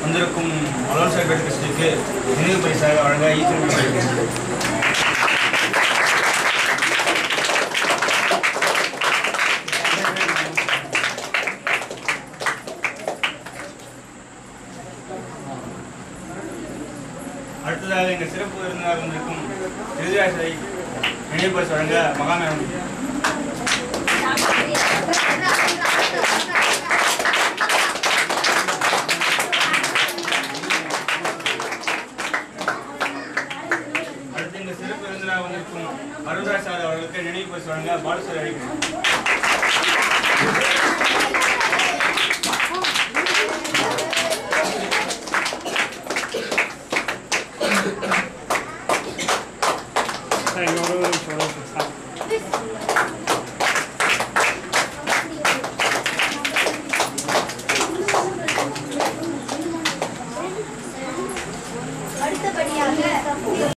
வந்திருக்கும் அலோன்சாபேட் கிறிஸ்டிக்கு நினைவு பரிசாக வழங்க ஈஸ்வரன் அடுத்ததாக இந்த சிறப்பு விருந்தினர் வந்திருக்கும் திருதிராசை நினைவு பரிசு வழங்க மகாமேகம் அடுத்து இந்த சிறப்பு விருந்தினர் வந்திருக்கும் அருள்ராஜ் சார் அவர்களுக்கு நினைவு பரிசு வழங்க பாலசுவர் அழைக்கிறேன் அடுத்தபடி